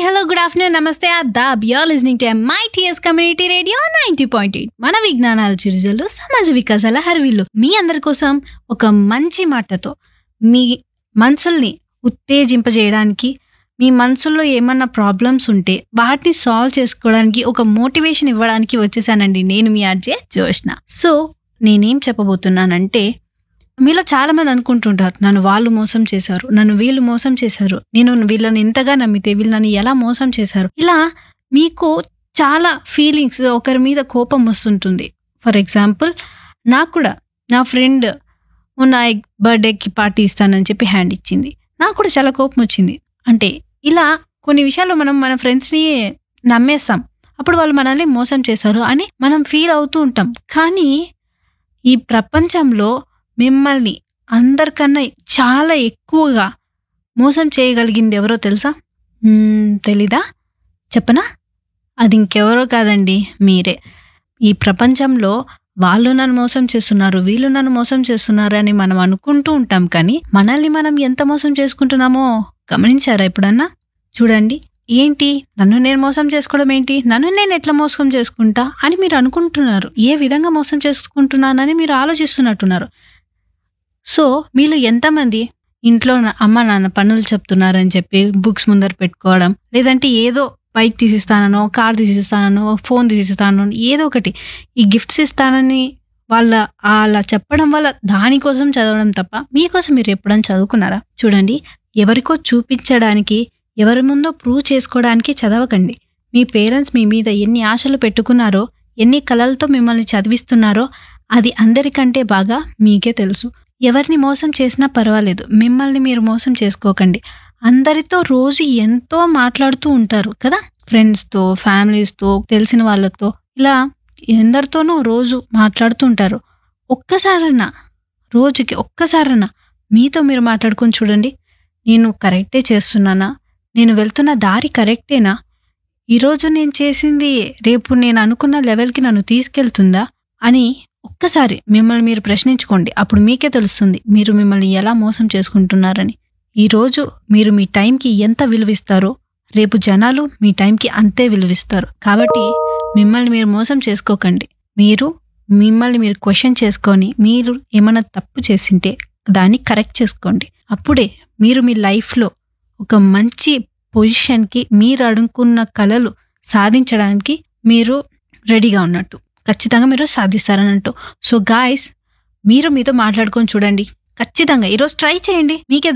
hello good afternoon namaste adab you're listening to my TS community radio ninety point eight మన విజ్ఞానాల చిరుజలు సమాజ వికాసాల హర్విల్లు మీ అందరి కోసం ఒక మంచి మాటతో మీ మనసుల్ని ఉత్తేజింపజేయడానికి మీ మనసుల్లో ఏమన్నా ప్రాబ్లమ్స్ ఉంటే వాటిని సాల్వ్ చేసుకోవడానికి ఒక మోటివేషన్ ఇవ్వడానికి వచ్చేసానండి నేను మీ ఆర్జే జోష్న సో నేనేం చెప్పబోతున్నానంటే మీలో చాలా మంది అనుకుంటుంటారు నన్ను వాళ్ళు మోసం చేశారు నన్ను వీళ్ళు మోసం చేశారు నేను వీళ్ళని ఇంతగా నమ్మితే వీళ్ళు నన్ను ఎలా మోసం చేశారు ఇలా మీకు చాలా ఫీలింగ్స్ ఒకరి మీద కోపం వస్తుంటుంది ఫర్ ఎగ్జాంపుల్ నాకు కూడా నా ఫ్రెండ్ మొన్న బర్త్డేకి పార్టీ ఇస్తానని చెప్పి హ్యాండ్ ఇచ్చింది నాకు కూడా చాలా కోపం వచ్చింది అంటే ఇలా కొన్ని విషయాల్లో మనం మన ఫ్రెండ్స్ని నమ్మేస్తాం అప్పుడు వాళ్ళు మనల్ని మోసం చేశారు అని మనం ఫీల్ అవుతూ ఉంటాం కానీ ఈ ప్రపంచంలో మిమ్మల్ని అందరికన్నా చాలా ఎక్కువగా మోసం చేయగలిగింది ఎవరో తెలుసా మ్మ్, తెలీదా చెప్పనా అది ఇంకెవరో కాదండి మీరే ఈ ప్రపంచంలో వాళ్ళు నన్ను మోసం చేస్తున్నారు వీళ్ళు నన్ను మోసం చేస్తున్నారు అని మనం అనుకుంటూ ఉంటాం కానీ మనల్ని మనం ఎంత మోసం చేసుకుంటున్నామో గమనించారా ఎప్పుడన్నా చూడండి ఏంటి నన్ను నేను మోసం చేసుకోవడం ఏంటి నన్ను నేను ఎట్లా మోసం చేసుకుంటా అని మీరు అనుకుంటున్నారు ఏ విధంగా మోసం చేసుకుంటున్నానని మీరు ఆలోచిస్తున్నట్టున్నారు సో మీలో ఎంతమంది ఇంట్లో నా- అమ్మ నాన్న పనులు చెప్తున్నారని చెప్పి బుక్స్ ముందర పెట్టుకోవడం లేదంటే ఏదో బైక్ తీసిస్తానో కార్ తీసిస్తానో ఫోన్ తీసిస్తానో ఏదో ఒకటి ఈ గిఫ్ట్స్ ఇస్తానని వాళ్ళ అలా చెప్పడం వల్ల దానికోసం చదవడం తప్ప మీకోసం మీరు ఎప్పుడైనా చదువుకున్నారా చూడండి ఎవరికో చూపించడానికి ఎవరి ముందో ప్రూవ్ చేసుకోవడానికి చదవకండి మీ పేరెంట్స్ మీ మీద ఎన్ని ఆశలు పెట్టుకున్నారో ఎన్ని కలలతో మిమ్మల్ని చదివిస్తున్నారో అది అందరికంటే బాగా మీకే తెలుసు ఎవరిని మోసం చేసినా పర్వాలేదు మిమ్మల్ని మీరు మోసం చేసుకోకండి అందరితో రోజు ఎంతో మాట్లాడుతూ ఉంటారు కదా ఫ్రెండ్స్తో ఫ్యామిలీస్తో తెలిసిన వాళ్ళతో ఇలా ఎందరితోనూ రోజు మాట్లాడుతూ ఉంటారు ఒక్కసారన్నా రోజుకి ఒక్కసారన్నా మీతో మీరు మాట్లాడుకొని చూడండి నేను కరెక్టే చేస్తున్నానా నేను వెళ్తున్న దారి కరెక్టేనా ఈరోజు నేను చేసింది రేపు నేను అనుకున్న లెవెల్కి నన్ను తీసుకెళ్తుందా అని ఒక్కసారి మిమ్మల్ని మీరు ప్రశ్నించుకోండి అప్పుడు మీకే తెలుస్తుంది మీరు మిమ్మల్ని ఎలా మోసం చేసుకుంటున్నారని ఈరోజు మీరు మీ టైంకి ఎంత విలువిస్తారో రేపు జనాలు మీ టైంకి అంతే విలువిస్తారు కాబట్టి మిమ్మల్ని మీరు మోసం చేసుకోకండి మీరు మిమ్మల్ని మీరు క్వశ్చన్ చేసుకొని మీరు ఏమైనా తప్పు చేసింటే దాన్ని కరెక్ట్ చేసుకోండి అప్పుడే మీరు మీ లైఫ్లో ఒక మంచి పొజిషన్కి మీరు అడుగుకున్న కళలు సాధించడానికి మీరు రెడీగా ఉన్నట్టు ఖచ్చితంగా మీరు సాధిస్తారన్నట్టు సో గాయస్ మీరు మీతో మాట్లాడుకొని చూడండి ఖచ్చితంగా ఈరోజు ట్రై చేయండి మీకే